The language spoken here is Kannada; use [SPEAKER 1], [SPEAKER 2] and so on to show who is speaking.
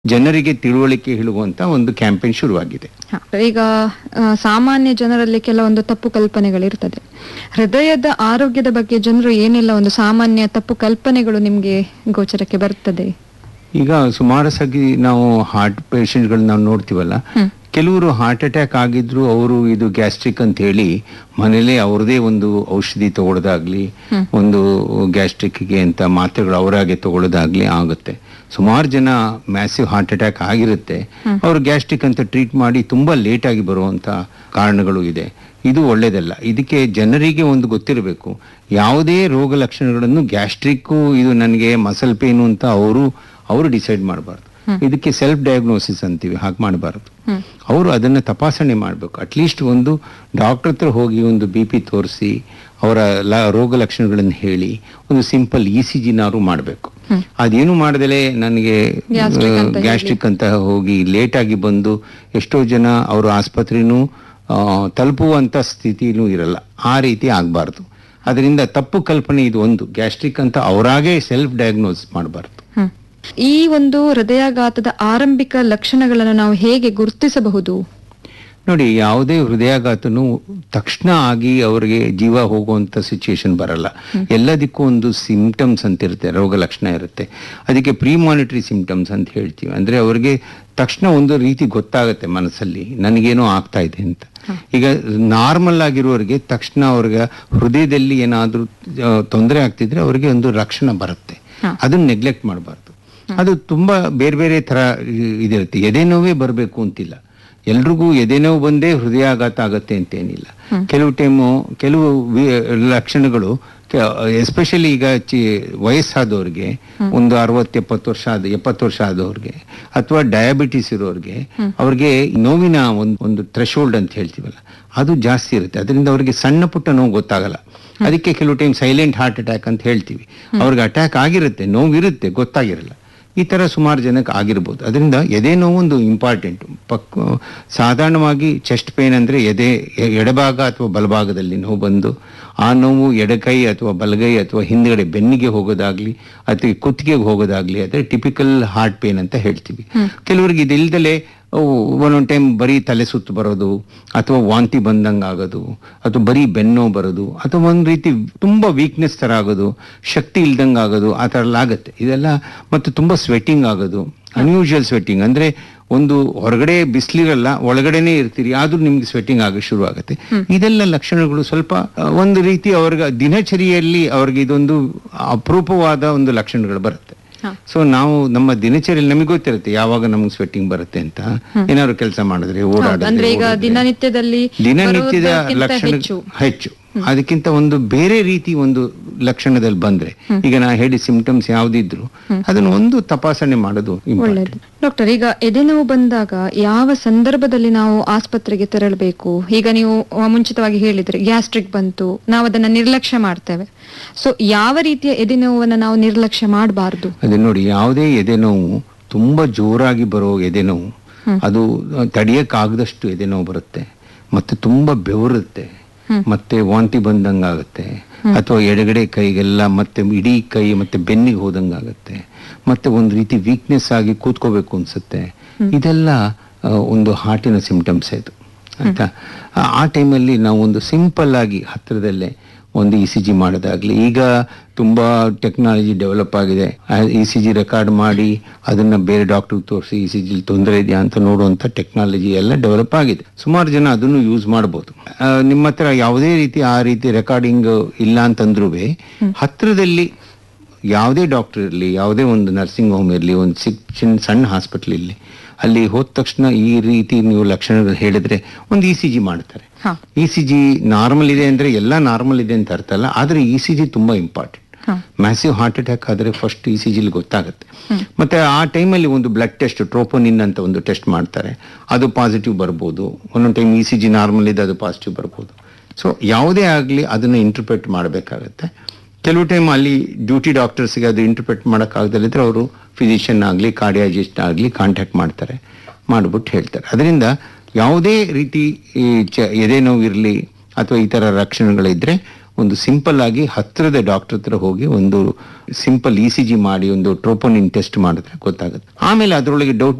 [SPEAKER 1] ಜನರಿಗೆ ತಿಳುವಳಿಕೆ ಹೇಳುವಂತ ಒಂದು ಕ್ಯಾಂಪೇನ್ ಶುರುವಾಗಿದೆ
[SPEAKER 2] ಹ. ಈಗ ಆ, ಸಾಮಾನ್ಯ ಜನರಲ್ಲಿ ಕೆಲವೊಂದು ತಪ್ಪು ಕಲ್ಪನೆಗಳಿರ್ತದೆ ಹೃದಯದ ಆರೋಗ್ಯದ ಬಗ್ಗೆ ಜನರು ಏನೆಲ್ಲ ಒಂದು ಸಾಮಾನ್ಯ ತಪ್ಪು ಕಲ್ಪನೆಗಳು ನಿಮ್ಗೆ ಗೋಚರಕ್ಕೆ ಬರ್ತದೆ
[SPEAKER 1] ಈಗ ಸುಮಾರು ಸಗಿ ನಾವು ಹಾರ್ಟ್ ಪೇಷಂಟ್ಗಳನ್ನ ನಾವು ನೋಡ್ತೀವಲ್ಲ
[SPEAKER 2] ಹ್ಮ್.
[SPEAKER 1] ಕೆಲವರು ಹಾರ್ಟ್ ಅಟ್ಯಾಕ್ ಆಗಿದ್ರು ಅವರು ಇದು ಗ್ಯಾಸ್ಟ್ರಿಕ್ ಅಂತ ಹೇಳಿ ಮನೇಲೆ ಅವ್ರದೇ ಒಂದು ಔಷಧಿ ತಗೊಳ್ಳೋದಾಗ್ಲಿ ಒಂದು ಗ್ಯಾಸ್ಟ್ರಿಕ್ಗೆ ಅಂತ ಮಾತ್ರೆಗಳು ಅವರಾಗೆ ತಗೊಳ್ಳೋದಾಗ್ಲಿ ಆಗುತ್ತೆ ಸುಮಾರು ಜನ ಮ್ಯಾಸಿವ್ ಹಾರ್ಟ್ ಅಟ್ಯಾಕ್ ಆಗಿರುತ್ತೆ ಅವರು ಗ್ಯಾಸ್ಟ್ರಿಕ್ ಅಂತ ಟ್ರೀಟ್ ಮಾಡಿ ತುಂಬಾ ಲೇಟ್ ಆಗಿ ಬರುವಂತ ಕಾರಣಗಳು ಇದೆ ಇದು ಒಳ್ಳೇದಲ್ಲ ಇದಕ್ಕೆ ಜನರಿಗೆ ಒಂದು ಗೊತ್ತಿರಬೇಕು ಯಾವುದೇ ರೋಗ ಲಕ್ಷಣಗಳನ್ನು ಗ್ಯಾಸ್ಟ್ರಿಕ್ ಇದು ನನಗೆ ಮಸಲ್ ಪೇನು ಅಂತ ಅವರು ಅವರು ಡಿಸೈಡ್ ಮಾಡಬಾರ್ದು ಇದಕ್ಕೆ ಸೆಲ್ಫ್ ಡಯಾಗ್ನೋಸಿಸ್ ಅಂತೀವಿ ಹಾಗೆ ಮಾಡಬಾರ್ದು ಅವರು ಅದನ್ನ ತಪಾಸಣೆ ಮಾಡಬೇಕು ಅಟ್ಲೀಸ್ಟ್ ಒಂದು ಡಾಕ್ಟರ್ ಹತ್ರ ಹೋಗಿ ಒಂದು ಬಿ ಪಿ ತೋರಿಸಿ ಅವರ ಲ- ರೋಗ ಲಕ್ಷಣಗಳನ್ನು ಹೇಳಿ ಒಂದು ಸಿಂಪಲ್ ಇ ಸಿ ಜಿನಾರು ಮಾಡಬೇಕು ಅದೇನು ಮಾಡದಲೆ ನನಗೆ
[SPEAKER 2] Gastric ಅಂತ ಹೇಳಿ.
[SPEAKER 1] ಗ್ಯಾಸ್ಟ್ರಿಕ್ ಅಂತ ಹೋಗಿ ಲೇಟ್ ಆಗಿ ಬಂದು ಎಷ್ಟೋ ಜನ ಅವರು ಆಸ್ಪತ್ರೆನೂ ಆ, ತಲುಪುವಂತ ಸ್ಥಿತಿನೂ ಇರಲ್ಲ ಆ ರೀತಿ ಆಗಬಾರ್ದು ಅದರಿಂದ ತಪ್ಪು ಕಲ್ಪನೆ ಇದು ಒಂದು ಗ್ಯಾಸ್ಟ್ರಿಕ್ ಅಂತ ಅವರಾಗೆ ಸೆಲ್ಫ್ ಡಯಾಗ್ನೋಸ್ ಮಾಡಬಾರ್ದು
[SPEAKER 2] ಹ್ಮ್. ಈ ಒಂದು ಹೃದಯಾಘಾತದ ಆರಂಭಿಕ ಲಕ್ಷಣಗಳನ್ನು ನಾವು ಹೇಗೆ ಗುರುತಿಸಬಹುದು
[SPEAKER 1] ನೋಡಿ ಯಾವುದೇ ಹೃದಯಾಘಾತನು ತಕ್ಷಣ ಆಗಿ ಅವರಿಗೆ ಜೀವ ಹೋಗುವಂತ ಸಿಚುಯೇಷನ್ ಬರಲ್ಲ ಎಲ್ಲದಕ್ಕೂ ಒಂದು ಸಿಂಪ್ಟಮ್ಸ್ ಅಂತ ಇರುತ್ತೆ ರೋಗ ಲಕ್ಷಣ ಇರುತ್ತೆ ಅದಕ್ಕೆ ಪ್ರೀ ಮಾನಿಟರಿ ಸಿಂಪ್ಟಮ್ಸ್ ಅಂತ ಹೇಳ್ತೀವಿ ಅಂದ್ರೆ ಅವರಿಗೆ ತಕ್ಷಣ ಒಂದು ರೀತಿ ಗೊತ್ತಾಗುತ್ತೆ ಮನಸ್ಸಲ್ಲಿ ನನಗೇನೋ ಆಗ್ತಾ ಇದೆ ಅಂತ ಈಗ ನಾರ್ಮಲ್ ಆಗಿರೋರಿಗೆ ತಕ್ಷಣ ಅವ್ರಿಗೆ ಹೃದಯದಲ್ಲಿ ಏನಾದ್ರೂ ತೊಂದರೆ ಆಗ್ತಿದ್ರೆ ಅವರಿಗೆ ಒಂದು ರಕ್ಷಣೆ ಬರುತ್ತೆ ಅದನ್ನ ನೆಗ್ಲೆಕ್ಟ್ ಮಾಡಬಾರ್ದು ಅದು ತುಂಬಾ ಬೇರೆ ಬೇರೆ ತರ ಇ- ಇದಿರುತ್ತೆ ಎದೆ ನೋವೇ ಬರಬೇಕು ಅಂತಿಲ್ಲ ಎಲ್ರಿಗೂ ಎದೆ ನೋವು ಬಂದೇ ಹೃದಯಾಘಾತ ಆಗತ್ತೆ ಅಂತೇನಿಲ್ಲ ಕೆಲವು ಟೈಮು ಕೆಲವು ವಿ- ಲಕ್ಷಣಗಳು ಎಸ್ಪೆಷಲಿ ಈಗ ಚಿ ವಯಸ್ಸಾದವ್ರಿಗೆ ಒಂದು ಅರವತ್ತು ಎಪ್ಪತ್ತು ವರ್ಷ ಆದ ಎಪ್ಪತ್ತು ವರ್ಷ ಆದವ್ರಿಗೆ ಅಥವಾ ಡಯಾಬಿಟಿಸ್ ಇರೋರಿಗೆ ಅವ್ರಿಗೆ ನೋವಿನ ಒಂದು ಒಂದು ಥ್ರೆಶೋಲ್ಡ್ ಅಂತ ಹೇಳ್ತೀವಲ್ಲ ಅದು ಜಾಸ್ತಿ ಇರುತ್ತೆ ಅದರಿಂದ ಅವರಿಗೆ ಸಣ್ಣ ಪುಟ್ಟ ನೋವು ಗೊತ್ತಾಗಲ್ಲ ಅದಕ್ಕೆ ಕೆಲವು ಟೈಮ್ ಸೈಲೆಂಟ್ ಹಾರ್ಟ್ ಅಟ್ಯಾಕ್ ಅಂತ ಹೇಳ್ತೀವಿ ಅವ್ರಿಗೆ ಅಟ್ಯಾಕ್ ಆಗಿರುತ್ತೆ ನೋವಿರುತ್ತೆ ಗೊತ್ತಾಗಿರಲ್ಲ ಈ ತರ ಸುಮಾರು ಜನಕ್ಕೆ ಆಗಿರ್ಬೋದು ಅದರಿಂದ ಎದೆ ನೋವು ಒಂದು ಇಂಪಾರ್ಟೆಂಟ್ ಪಕ್ ಸಾಧಾರಣವಾಗಿ ಚೆಸ್ಟ್ ಪೇನ್ ಅಂದ್ರೆ ಎದೆ ಎ- ಎಡಭಾಗ ಅಥವಾ ಬಲಭಾಗದಲ್ಲಿ ನೋವು ಬಂದು ಆ ನೋವು ಎಡಕೈ ಅಥವಾ ಬಲಗೈ ಅಥವಾ ಹಿಂದ್ಗಡೆ ಬೆನ್ನಿಗೆ ಹೋಗೋದಾಗ್ಲಿ ಅಥವಾ ಕುತ್ತಿಗೆಗೆ ಹೋಗೋದಾಗ್ಲಿ ಅದೇ ಟಿಪಿಕಲ್ ಹಾರ್ಟ್ ಪೇನ್ ಅಂತ ಹೇಳ್ತೀವಿ ಕೆಲವರಿಗೆ ಇದಿಲ್ದಲೆ ಅವು ಒಂದೊಂದು ಟೈಮ್ ಬರೀ ತಲೆ ಸುತ್ತು ಬರೋದು ಅಥವಾ ವಾಂತಿ ಬಂದಂಗೆ ಆಗೋದು ಅಥವಾ ಬರೀ ಬೆನ್ನೋ ಬರೋದು ಅಥವಾ ಒಂದು ರೀತಿ ತುಂಬಾ ವೀಕ್ನೆಸ್ ತರ ಆಗೋದು ಶಕ್ತಿ ಇಲ್ದಂಗೆ ಆಗೋದು ಆ ಥರ ಎಲ್ಲ ಆಗುತ್ತೆ ಇದೆಲ್ಲ ಮತ್ತು ತುಂಬಾ ಸ್ವೆಟ್ಟಿಂಗ್ ಆಗೋದು ಅನ್ಯೂಶುವಲ್ ಸ್ವೆಟ್ಟಿಂಗ್ ಅಂದ್ರೆ ಒಂದು ಹೊರಗಡೆ ಬಿಸಿಲಿರಲ್ಲ ಒಳಗಡೆನೆ ಇರ್ತೀರಿ ಆದ್ರೂ ನಿಮ್ಗೆ ಸ್ವೆಟ್ಟಿಂಗ್ ಆಗ ಶುರು ಆಗುತ್ತೆ ಇದೆಲ್ಲ ಲಕ್ಷಣಗಳು ಸ್ವಲ್ಪ ಆ, ಒಂದು ರೀತಿ ಅವ್ರಿಗೆ ದಿನಚರಿಯಲ್ಲಿ ಅವ್ರಿಗೆ ಇದೊಂದು ಅಪರೂಪವಾದ ಒಂದು ಲಕ್ಷಣಗಳು ಬರುತ್ತೆ ಸೊ ನಾವು ನಮ್ಮ ದಿನಚರಿಯಲ್ಲಿ ನಮಗೆ ಗೊತ್ತಿರುತ್ತೆ ಯಾವಾಗ ನಮ್ಗೆ ಸ್ವೆಟ್ಟಿಂಗ್ ಬರುತ್ತೆ ಅಂತ ಏನಾದ್ರು ಕೆಲಸ ಮಾಡಿದ್ರೆ ಓಡಾಡಿದ್ರೆ
[SPEAKER 2] ಅಂದ್ರೆ ಈಗ
[SPEAKER 1] ಓಡಿದ್ರೆ.
[SPEAKER 2] ದಿನನಿತ್ಯದಲ್ಲಿ
[SPEAKER 1] ದಿನನಿತ್ಯದ
[SPEAKER 2] ಬರುವುದಕ್ಕಿಂತ
[SPEAKER 1] ಲಕ್ಷಣ
[SPEAKER 2] ಹೆಚ್ಚು
[SPEAKER 1] ಹೆಚ್ಚು ಅದಕ್ಕಿಂತ ಒಂದು ಬೇರೆ ರೀತಿ ಒಂದು ಲಕ್ಷಣದಲ್ಲಿ ಬಂದ್ರೆ ಈಗ ನಾ ಹೇಳಿ ಸಿಂಪ್ಟಮ್ಸ್ ಯಾವ್ದಿದ್ರು ಅದನ್ನ ಒಂದು ತಪಾಸಣೆ ಮಾಡೋದು important.
[SPEAKER 2] ಒಳ್ಳೇದು ಡಾಕ್ಟರ್ ಈಗ ಎದೆನೋವು ಬಂದಾಗ ಯಾವ ಸಂದರ್ಭದಲ್ಲಿ ನಾವು ಆಸ್ಪತ್ರೆಗೆ ತೆರಳಬೇಕು ಈಗ ನೀವು ಆ, ಮುಂಚಿತವಾಗಿ ಹೇಳಿದ್ರಿ ಗ್ಯಾಸ್ಟ್ರಿಕ್ ಬಂತು ನಾವು ಅದನ್ನ ನಿರ್ಲಕ್ಷ್ಯ ಮಾಡ್ತೇವೆ ಸೊ ಯಾವ ರೀತಿಯ ಎದೆನೋವನ್ನ ನಾವು ನಿರ್ಲಕ್ಷ್ಯ ಮಾಡಬಾರ್ದು
[SPEAKER 1] ಅದೇ ನೋಡಿ ಯಾವುದೇ ಎದೆ ನೋವು ತುಂಬಾ ಜೋರಾಗಿ ಬರೋ ಎದೆ ನೋವು ಅದು ತಡಿಯಕ್ಕಾಗದಷ್ಟು ಎದೆ ನೋವು ಬರುತ್ತೆ ಮತ್ತೆ ತುಂಬಾ ಬೆವರುತ್ತೆ ಮತ್ತೆ ವಾಂತಿ ಬಂದಂಗಾಗತ್ತೆ ಅಥವಾ ಎಡಗಡೆ ಕೈಗೆಲ್ಲ ಮತ್ತೆ ಇಡೀ ಕೈ ಮತ್ತೆ ಬೆನ್ನಿಗೆ ಹೋದಂಗಾಗತ್ತೆ ಮತ್ತೆ ಒಂದು ರೀತಿ ವೀಕ್ನೆಸ್ ಆಗಿ ಕೂತ್ಕೋಬೇಕು ಅನ್ಸುತ್ತೆ ಇದೆಲ್ಲ ಆ, ಒಂದು ಹಾರ್ಟಿನ ಸಿಂಪ್ಟಮ್ಸ್ ಇದು ಆಯ್ತಾ ಆ- ಆ ಟೈಮಲ್ಲಿ ನಾವು ಒಂದು ಸಿಂಪಲ್ ಆಗಿ ಹತ್ತಿರದಲ್ಲೇ ಒಂದು ಇ ಸಿ ಜಿ ಮಾಡೋದಾಗ್ಲಿ ಈಗ ತುಂಬಾ ಟೆಕ್ನಾಲಜಿ ಡೆವಲಪ್ ಆಗಿದೆ ಇ ಸಿ ಜಿ ರೆಕಾರ್ಡ್ ಮಾಡಿ ಅದನ್ನ ಬೇರೆ ಡಾಕ್ಟರ್ ತೋರಿಸಿ ಇ ಸಿ ಜಿ ತೊಂದರೆ ಇದೆಯಾ ಅಂತ ನೋಡುವಂತ ಟೆಕ್ನಾಲಜಿ ಎಲ್ಲ ಡೆವಲಪ್ ಆಗಿದೆ ಸುಮಾರು ಜನ ಅದನ್ನು ಯೂಸ್ ಮಾಡಬಹುದು ನಿಮ್ಮ ಹತ್ರ ಯಾವುದೇ ರೀತಿ ಆ ರೀತಿ ರೆಕಾರ್ಡಿಂಗ್ ಇಲ್ಲ ಅಂತಂದ್ರೂ ಹತ್ತಿರದಲ್ಲಿ ಯಾವುದೇ ಡಾಕ್ಟರ್ ಇರಲಿ ಯಾವುದೇ ಒಂದು ನರ್ಸಿಂಗ್ ಹೋಮ್ ಇರಲಿ ಒಂದು ಸಿಕ್ ಚಿನ್ನ ಸಣ್ಣ ಹಾಸ್ಪಿಟಲ್ ಇರಲಿ ಅಲ್ಲಿ ಹೋದ ತಕ್ಷಣ ಈ ರೀತಿ ನೀವು ಲಕ್ಷಣಗಳು ಹೇಳಿದ್ರೆ ಒಂದು ಇ ಸಿ ಜಿ ಮಾಡ್ತಾರೆ
[SPEAKER 2] ಹಾ.
[SPEAKER 1] ಇ ಸಿ ಜಿ ನಾರ್ಮಲ್ ಇದೆ ಅಂದ್ರೆ ಎಲ್ಲ ನಾರ್ಮಲ್ ಇದೆ ಅಂತ ಅರ್ಥ ಅಲ್ಲ ಆದ್ರೆ ಇ ಸಿ ಜಿ ತುಂಬಾ ಇಂಪಾರ್ಟೆಂಟ್
[SPEAKER 2] ಹಾ.
[SPEAKER 1] ಮ್ಯಾಸಿವ್ ಹಾರ್ಟ್ ಅಟ್ಯಾಕ್ ಆದ್ರೆ ಫಸ್ಟ್ ಇ ಸಿ ಜಿಲಿ ಗೊತ್ತಾಗುತ್ತೆ ಮತ್ತೆ ಆ ಟೈಮಲ್ಲಿ ಒಂದು ಬ್ಲಡ್ ಟೆಸ್ಟ್ ಟ್ರೋಪೋನಿನ್ ಅಂತ ಒಂದು ಟೆಸ್ಟ್ ಮಾಡ್ತಾರೆ ಅದು ಪಾಸಿಟಿವ್ ಬರ್ಬೋದು ಒಂದೊಂದು time E C G normal ಇದೆ ಅದು ಪಾಸಿಟಿವ್ ಬರ್ಬೋದು ಸೊ ಯಾವುದೇ ಆಗಲಿ ಅದನ್ನ ಇಂಟರ್ಪ್ರೆಟ್ ಮಾಡಬೇಕಾಗತ್ತೆ ಕೆಲವು ಟೈಮ್ ಅಲ್ಲಿ ಡ್ಯೂಟಿ ಡಾಕ್ಟರ್ಸ್ಗೆ ಅದು ಇಂಟರ್ಪ್ರೆಟ್ ಮಾಡೋಕ್ಕಾಗದಲ್ಲಿದ್ರೆ ಅವರು ಫಿಸಿಷಿಯನ್ ಆಗಲಿ ಕಾರ್ಡಿಯಾಲಜಿಸ್ಟ್ ಆಗಲಿ ಕಾಂಟ್ಯಾಕ್ಟ್ ಮಾಡ್ತಾರೆ ಮಾಡಿಬಿಟ್ಟು ಹೇಳ್ತಾರೆ ಅದರಿಂದ ಯಾವುದೇ ರೀತಿ ಈ ಚ ಎದೆ ನೋವು ಇರಲಿ ಅಥವಾ ಈ ಥರ ಲಕ್ಷಣಗಳಿದ್ರೆ ಒಂದು ಸಿಂಪಲ್ ಆಗಿ ಹತ್ತಿರದ ಡಾಕ್ಟರ್ ಹತ್ರ ಹೋಗಿ ಒಂದು ಸಿಂಪಲ್ ಇ ಸಿ ಜಿ ಮಾಡಿ ಒಂದು ಟ್ರೋಪೋನಿನ್ ಟೆಸ್ಟ್ ಮಾಡಿದ್ರೆ ಗೊತ್ತಾಗುತ್ತೆ ಆಮೇಲೆ ಅದರೊಳಗೆ ಡೌಟ್